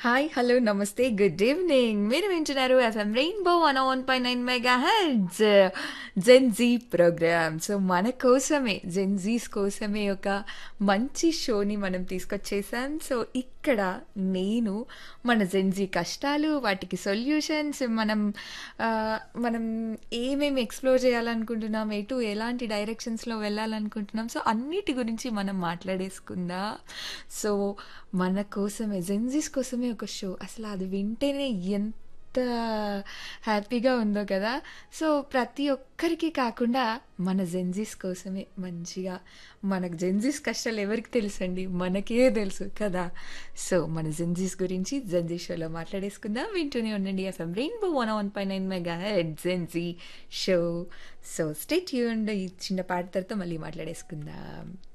hi hello నమస్తే good evening మీరు వింటున్నారు FM rainbow one one point nine mega heads Gen Z program so మన కోసమే జెన్జీస్ కోసమే ఒక మంచి షోని మనం తీసుకొచ్చేసాం సో ఇక్కడ నేను మన జెన్జీ కష్టాలు వాటికి సొల్యూషన్స్ మనం ఆ, మనం ఏమేమి ఎక్స్ప్లోర్ చేయాలనుకుంటున్నాం ఎటు ఎలాంటి డైరెక్షన్స్లో వెళ్ళాలనుకుంటున్నాం సో అన్నిటి గురించి మనం మాట్లాడేసుకుందా సో మన కోసమే జెన్జీస్ కోసమే ఒక షో అసలు అది వింటేనే ఎంత హ్యాపీగా ఉందో కదా సో ప్రతి ఒక్కరికి కాకుండా మన జెన్జీస్ కోసమే మంచిగా మనకు జెన్జీస్ కష్టాలు ఎవరికి తెలుసండి మనకే తెలుసు కదా సో మన జెన్జీస్ గురించి జెన్జీ షోలో మాట్లాడేసుకుందాం వింటూనే ఉండండి ఎఫ్ఎం రెయిన్బో వన్ వన్ పై nine mega head Gen Z show so stay tuned ఈ చిన్న పాట తర్వాత మళ్ళీ మాట్లాడేసుకుందాం